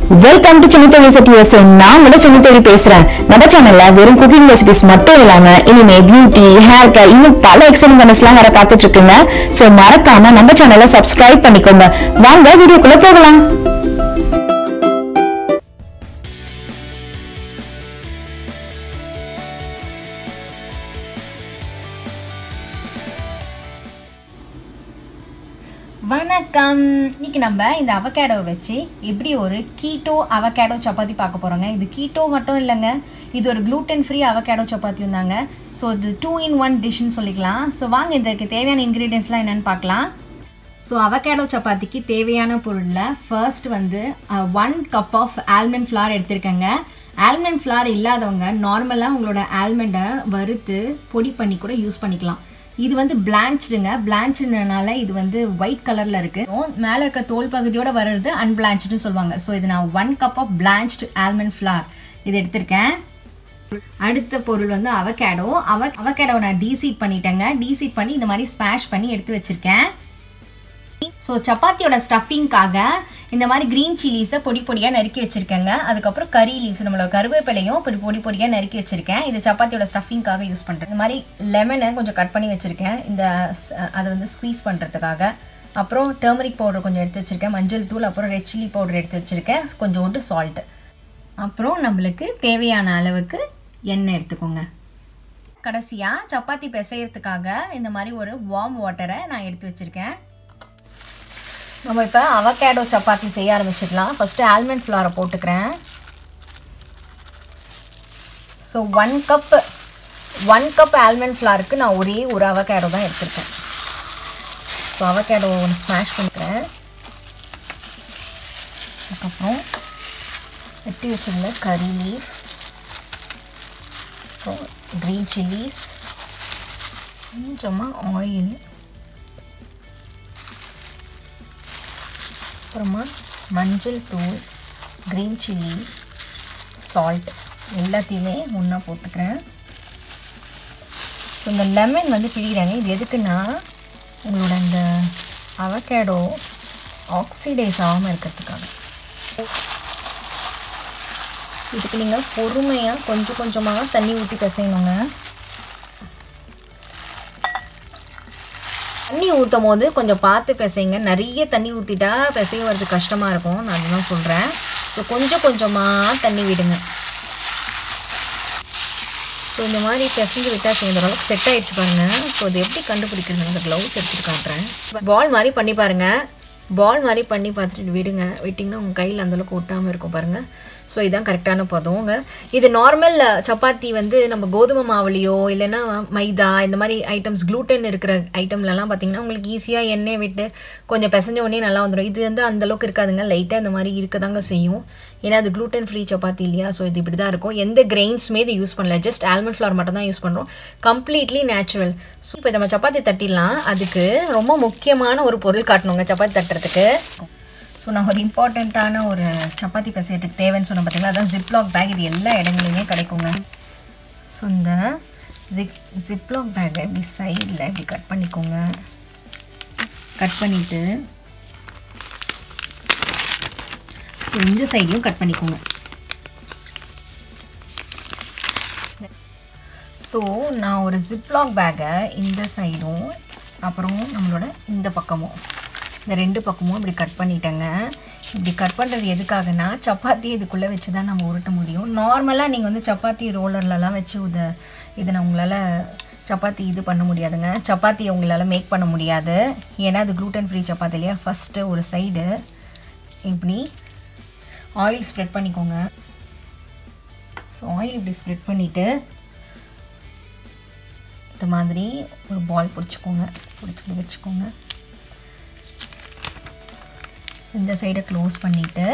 welcome to சின்ன தொழில் set USA நான் உங்களோட சின்ன தொழில் பேசுறேன் நம்ம சேனல்ல வெறும் குக்கிங் ரெசிபிஸ் மட்டும் இல்லாம இனிமே பியூட்டி ஹேர் கேர் இன்னும் பல எக்ஸலிங் கமெண்ட்ஸ் எல்லாம் வர காத்துட்டு இருக்குங்க சோ மறக்காம நம்ம சேனலை சப்ஸ்கிரைப் பண்ணிக்கோங்க வாங்க வீடியோக்குள்ள போகலாம் வணக்கம் இன்னைக்கு நம்ம இந்த அவகேடோ வச்சு எப்படி ஒரு கீட்டோ அவகேடோ சப்பாத்தி பார்க்க போகிறோங்க இது கீட்டோ மட்டும் இல்லைங்க இது ஒரு gluten ஃப்ரீ அவகேடோ சப்பாத்தியும் தாங்க ஸோ இது டூ இன் ஒன் டிஷ்னு சொல்லிக்கலாம் ஸோ வாங்க இதுக்கு தேவையான இன்க்ரீடியன்ஸ்லாம் என்னென்னு பார்க்கலாம் ஸோ அவகேடோ சப்பாத்திக்கு தேவையான பொருளில் ஃபர்ஸ்ட் வந்து one cup of almond flour எடுத்திருக்கேங்க ஆல்மண்ட் ஃப்ளார் இல்லாதவங்க நார்மலாக உங்களோட ஆல்மண்டை வறுத்து பொடி பண்ணி கூட யூஸ் பண்ணிக்கலாம் இது வந்து பிளான்ச்சுடுங்க பிளான்ச்சுனால இது வந்து ஒயிட் கலரில் இருக்குது மேலே இருக்க தோல் பகுதியோட வர்றது அன்பிளான்ச்சுன்னு சொல்லுவாங்க ஸோ இது நான் one cup of blanched almond flour இது எடுத்திருக்கேன் அடுத்த பொருள் வந்து அவகேடோ அவ அவகேடோ நான் டீசீட் பண்ணிட்டேங்க டீசீட் பண்ணி இந்த மாதிரி ஸ்மாஷ் பண்ணி எடுத்து வச்சிருக்கேன் ஸோ சப்பாத்தியோட ஸ்டஃபிங்காக இந்த மாதிரி க்ரீன் சில்லிஸை பொடி பொடியாக நறுக்கி வச்சுருக்கேங்க அதுக்கப்புறம் கறி லீவ்ஸ் நம்மளோட கருவேப்பிலையும் பொடி பொடி பொடியாக நறுக்கி வச்சுருக்கேன் இது சப்பாத்தியோட ஸ்டஃபிங்காக யூஸ் பண்ணுறேன் இந்த மாதிரி லெமனை கொஞ்சம் கட் பண்ணி வச்சுருக்கேன் இந்த ஸ்- அதை வந்து ஸ்குவீஸ் பண்ணுறதுக்காக அப்புறம் டர்மரிக் பவுடர் கொஞ்சம் எடுத்து வச்சுருக்கேன் மஞ்சள் தூள் அப்புறம் ரெட் சில்லி பவுடர் எடுத்து வச்சுருக்கேன் கொஞ்சோண்டு சால்ட்டு அப்புறம் நம்மளுக்கு தேவையான அளவுக்கு எண்ணெய் எடுத்துக்கோங்க கடைசியாக சப்பாத்தி பிசையறதுக்காக இந்த மாதிரி ஒரு வார்ம் வாட்டரை நான் எடுத்து வச்சுருக்கேன் நம்ம இப்போ அவகேடோ சப்பாத்தி செய்ய ஆரம்பிச்சிடலாம் ஃபஸ்ட்டு ஆல்மண்ட் ஃப்ளாரை போட்டுக்கிறேன் so one cup one cup almond ஃப்ளாருக்கு நான் ஒரே ஒரு அவகேடோ தான் எடுத்திருக்கேன் ஸோ அவகேடோ ஒன்று ஸ்மாஷ் பண்ணிக்கிறேன் அதுக்கப்புறம் வெட்டி வச்சிருந்த கறி லீஃப் அப்புறம் க்ரீன் சில்லிஸ் கொஞ்சமாக ஆயில் அப்புறமா மஞ்சள் தூள் க்ரீன் சில்லி சால்ட் எல்லாத்தையுமே ஒன்றா போட்டுக்கிறேன் ஸோ இந்த லெமன் வந்து பிழிகிறாங்க இது எதுக்குன்னா உங்களோட இந்த அவகேடோ ஆக்சிடைஸ் ஆகாமல் இருக்கிறதுக்காக இதுக்கு நீங்கள் பொறுமையாக கொஞ்சம் கொஞ்சமாக தண்ணி ஊற்றி பிசையணுங்க தண்ணி ஊற்றும் போது கொஞ்சம் பார்த்து பிசைங்க நிறைய தண்ணி ஊற்றிட்டா பிசைய வரது கஷ்டமாக இருக்கும் நான் அதுதான் சொல்கிறேன் ஸோ கொஞ்சம் கொஞ்சமாக தண்ணி விடுங்க ஸோ இந்த மாதிரி பிசைஞ்சு விட்டால் சேர்ந்த அளவுக்கு செட் ஆயிடுச்சு பாருங்கள் ஸோ அது எப்படி கண்டுபிடிக்கிறது அந்த க்ளவுஸ் எடுத்துட்டு காட்டுறேன் பால் மாதிரி பண்ணி பாருங்கள் பால் மாதிரி பண்ணி பார்த்துட்டு விடுங்க விட்டிங்கன்னா உங்கள் கையில் அந்தளவுக்கு ஒட்டாமல் இருக்கும் பாருங்கள் ஸோ இதுதான் கரெக்டான பதங்க இது நார்மல் சப்பாத்தி வந்து நம்ம கோதுமை மாவுலையோ இல்லைன்னா மைதா இந்த மாதிரி ஐட்டம்ஸ் க்ளூட்டன் இருக்கிற ஐட்டம்லலாம் பார்த்தீங்கன்னா உங்களுக்கு ஈஸியாக எண்ணெய் விட்டு கொஞ்சம் பிசைஞ்ச உடனே நல்லா வந்துடும் இது வந்து அந்த அளவுக்கு இருக்காதுங்க லைட்டாக இந்த மாதிரி இருக்க தாங்க செய்யும் ஏன்னா அது க்ளூட்டன் ஃப்ரீ சப்பாத்தி இல்லையா ஸோ இது இப்படி தான் இருக்கும் எந்த கிரெயின்ஸுமே இது யூஸ் பண்ணல ஜஸ்ட் ஆல்மண்ட் ஃப்ளவர் மட்டும் தான் யூஸ் பண்ணுறோம் கம்ப்ளீட்லி நேச்சுரல் ஸோ இப்போ நம்ம சப்பாத்தி தட்டிடலாம் அதுக்கு ரொம்ப முக்கியமான ஒரு பொருள் காட்டணுங்க சப்பாத்தி தட்டுறதுக்கு ஸோ நான் ஒரு இம்பார்ட்டண்ட்டான ஒரு சப்பாத்தி பிசையத்துக்கு தேவைன்னு சொன்னேன் பார்த்தீங்களா அதான் ஜிப்லாக் பேக் இது எல்லா இடங்களையுமே கிடைக்குங்க ஸோ இந்த ஜிப் ஜிப்லாக் பேக்கை இப்படி சைடில் இப்படி கட் பண்ணிக்கோங்க கட் பண்ணிவிட்டு ஸோ இந்த சைடையும் கட் பண்ணிக்கோங்க ஸோ நான் ஒரு ஜிப்லாக் பேக்கை இந்த சைடும் அப்புறம் நம்மளோட இந்த பக்கமும் இந்த ரெண்டு பக்கமும் இப்படி கட் பண்ணிட்டேங்க இப்படி கட் பண்ணுறது எதுக்காகனா சப்பாத்தி இதுக்குள்ளே வச்சு தான் நம்ம உருட்ட முடியும் நார்மலாக நீங்கள் வந்து சப்பாத்தி ரோலர்லலாம் வச்சு இதை இதை நான் உங்களால் சப்பாத்தி இது பண்ண முடியாதுங்க சப்பாத்தி உங்களால் மேக் பண்ண முடியாது ஏன்னா அது க்ளூட்டன் ஃப்ரீ சப்பாத்தி இல்லையா ஃபஸ்ட்டு ஒரு சைடு இப்படி ஆயில் ஸ்ப்ரெட் பண்ணிக்கோங்க ஸோ ஆயில் இப்படி ஸ்ப்ரெட் பண்ணிவிட்டு இந்த மாதிரி ஒரு பால் பிடிச்சிக்கோங்க பிடிச்சி வச்சுக்கோங்க ஸோ இந்த சைடை க்ளோஸ் பண்ணிவிட்டு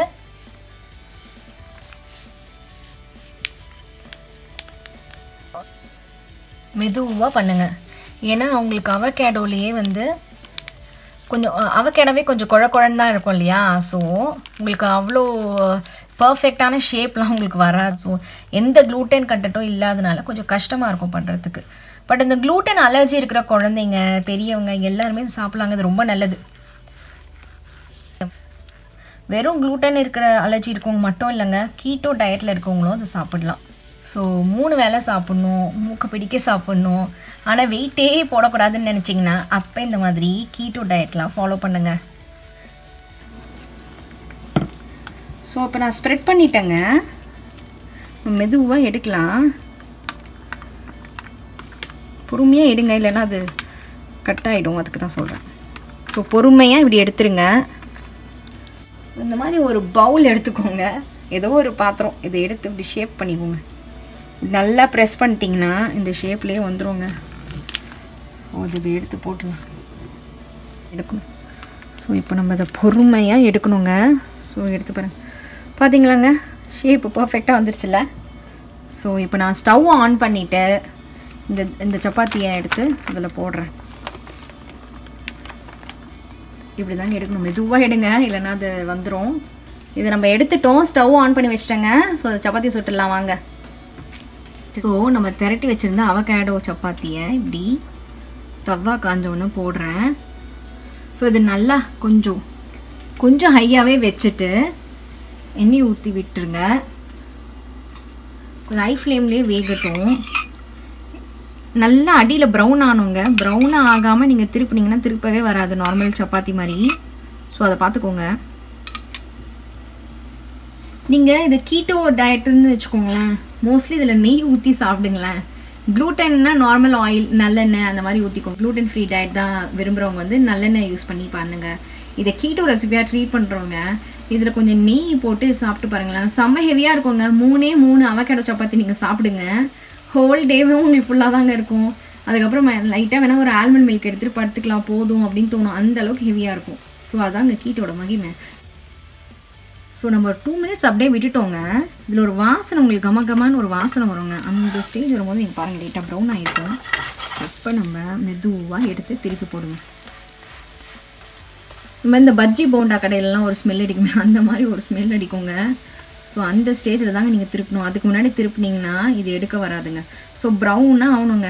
மெதுவாக பண்ணுங்க ஏன்னா அவங்களுக்கு அவகேடோலேயே வந்து கொஞ்சம் அவகேடவே கொஞ்சம் குழ குழன்னு தான் இருக்கும் இல்லையா ஸோ உங்களுக்கு அவ்வளோ பர்ஃபெக்டான ஷேப்லாம் உங்களுக்கு வராது ஸோ எந்த க்ளூட்டன் கண்டட்டும் இல்லாதனால கொஞ்சம் கஷ்டமாக இருக்கும் பண்ணுறதுக்கு பட் இந்த க்ளூட்டன் அலர்ஜி இருக்கிற குழந்தைங்க பெரியவங்க எல்லாருமே இது சாப்பிட்லாங்க இது ரொம்ப நல்லது வெறும் gluten இருக்கிற அலர்ஜி இருக்கவங்க மட்டும் இல்லைங்க கீட்டோ டயட்டில் இருக்கவங்களும் அதை சாப்பிடலாம் ஸோ மூணு வேளை சாப்பிட்ணும் மூக்க பிடிக்க சாப்பிட்ணும் ஆனால் வெயிட்டே போடக்கூடாதுன்னு நினச்சிங்கன்னா அப்போ இந்த மாதிரி கீட்டோ டயட்லாம் ஃபாலோ பண்ணுங்க ஸோ இப்போ நான் ஸ்ப்ரெட் பண்ணிட்டேங்க மெதுவாக எடுக்கலாம் பொறுமையாக எடுங்க இல்லைன்னா அது கட் ஆகிடும் அதுக்கு தான் சொல்கிறேன் ஸோ பொறுமையாக இப்படி எடுத்துருங்க ஸோ இந்த மாதிரி ஒரு பவுல் எடுத்துக்கோங்க ஏதோ ஒரு பாத்திரம் இதை எடுத்து இப்படி ஷேப் பண்ணிக்கோங்க நல்லா ப்ரெஸ் பண்ணிட்டீங்கன்னா இந்த ஷேப்லேயே வந்துருங்க ஸோ இது இப்படி எடுத்து போட்டுருலாம் எடுக்கணும் ஸோ இப்போ நம்ம அதை பொறுமையாக எடுக்கணுங்க ஸோ எடுத்து பாருங்க பார்த்தீங்களாங்க ஷேப்பு பர்ஃபெக்டாக வந்துருச்சுல்ல ஸோ இப்போ நான் ஸ்டவ் ஆன் பண்ணிவிட்டு இந்த இந்த சப்பாத்தியை எடுத்து அதில் போடுறேன் இப்படி தாங்க எடுக்கணும் மெதுவாக எடுங்க இல்லைன்னா அது வந்துடும் இதை நம்ம எடுத்துட்டோம் ஸ்டவ் ஆன் பண்ணி வச்சிட்டேங்க ஸோ சப்பாத்தி சுட்டுடலாம் வாங்க ஸோ நம்ம திரட்டி வச்சுருந்த அவகேடோ சப்பாத்தியை இப்படி தவா காஞ்சோன்னு போடுறேன் ஸோ இது நல்லா கொஞ்சம் கொஞ்சம் ஹையாகவே வச்சுட்டு எண்ணெய் ஊற்றி விட்டுருங்க கொஞ்சம் ஹை ஃப்ளேம்லேயே வேகட்டும் நல்லா அடியில் ப்ரௌன் ஆனுங்க ப்ரௌன் ஆகாமல் நீங்கள் திருப்பினீங்கன்னா திருப்பவே வராது நார்மல் சப்பாத்தி மாதிரி ஸோ அதை பார்த்துக்கோங்க நீங்கள் இது கீட்டோ டயட்டுன்னு வச்சுக்கோங்களேன் மோஸ்ட்லி இதில் நெய் ஊற்றி சாப்பிடுங்களேன் க்ளூட்டன்னா நார்மல் ஆயில் நல்லெண்ணெய் அந்த மாதிரி ஊற்றிக்கோங்க க்ளூட்டன் ஃப்ரீ டயட் தான் விரும்புகிறவங்க வந்து நல்லெண்ணெய் யூஸ் பண்ணி பண்ணுங்க இதை கீட்டோ ரெசிபியாக ட்ரீட் பண்ணுறவங்க இதில் கொஞ்சம் நெய் போட்டு சாப்பிட்டு பாருங்களேன் செம்ம ஹெவியாக இருக்குங்க மூணே மூணு அவக்கடை சப்பாத்தி நீங்கள் சாப்பிடுங்க ஹோல் டேவும் உங்களுக்கு ஃபுல்லாக தாங்க இருக்கும் அதுக்கப்புறம் லைட்டாக வேணால் ஒரு ஆல்மண்ட் மில்க் எடுத்துகிட்டு படுத்துக்கலாம் போதும் அப்படின்னு தோணும் அந்த அளவுக்கு ஹெவியாக இருக்கும் ஸோ அதாங்க கீட்டோட மகிமை ஸோ நம்ம ஒரு டூ மினிட்ஸ் அப்படியே விட்டுட்டோங்க இதில் ஒரு வாசனை உங்களுக்கு கம கமான்னு ஒரு வாசனை வருங்க அந்த ஸ்டேஜ் வரும்போது நீங்கள் பாருங்கள் லைட்டாக ப்ரௌன் ஆகிருக்கும் அப்போ நம்ம மெதுவாக எடுத்து திருப்பி போடுங்க நம்ம இந்த பஜ்ஜி போண்டா கடையிலலாம் ஒரு ஸ்மெல் அடிக்குமே அந்த மாதிரி ஒரு ஸ்மெல் அடிக்குங்க ஸோ அந்த ஸ்டேஜில் தாங்க நீங்கள் திருப்பணும் அதுக்கு முன்னாடி திருப்பினீங்கன்னா இது எடுக்க வராதுங்க ஸோ ப்ரௌனாக ஆகணுங்க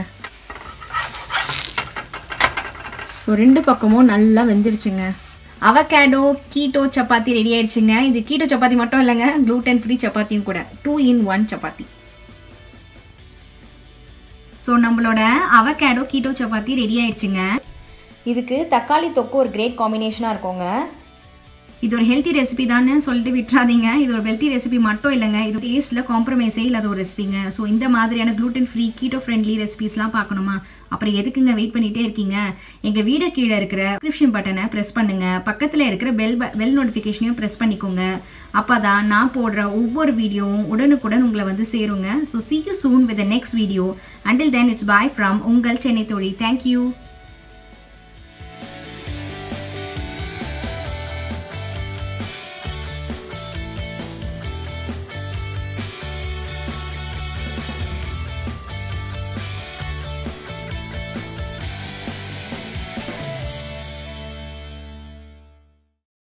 ஸோ ரெண்டு பக்கமும் நல்லா வெந்துருச்சுங்க அவகேடோ கீட்டோ சப்பாத்தி ரெடி ஆயிடுச்சுங்க இது கீட்டோ சப்பாத்தி மட்டும் இல்லைங்க க்ளூட்டன் ஃப்ரீ சப்பாத்தியும் கூட two in one chapati so நம்மளோட அவகேடோ கீட்டோ சப்பாத்தி ரெடி ஆயிடுச்சுங்க இதுக்கு தக்காளி தொக்கு ஒரு கிரேட் காம்பினேஷனாக இருக்குங்க இது ஒரு ஹெல்த்தி ரெசிபி தானே சொல்லிட்டு விட்டுறாதீங்க இது ஒரு ஹெல்த்தி ரெசிபி மட்டும் இல்லைங்க இது டேஸ்ட்டில் காம்ப்ரமைஸே இல்லாத ஒரு ரெசிபிங்க ஸோ இந்த மாதிரியான க்ளூட்டன் ஃப்ரீ கீட்டோ ஃப்ரெண்ட்லி ரெசிபிஸ்லாம் பார்க்கணுமா அப்புறம் எதுக்குங்க வெயிட் பண்ணிகிட்டே இருக்கீங்க எங்கள் வீடியோ கீழே இருக்கிற டிஸ்கிரிப்ஷன் பட்டனை ப்ரெஸ் பண்ணுங்க பக்கத்தில் இருக்கிற பெல் பெல் நோட்டிஃபிகேஷனையும் ப்ரெஸ் பண்ணிக்கோங்க அப்போ தான் நான் போடுற ஒவ்வொரு வீடியோவும் உடனுக்குடன் உங்களை வந்து சேருங்க so see you soon with the next video until then it's bye from உங்கள் சென்னை தோழி தேங்க்யூ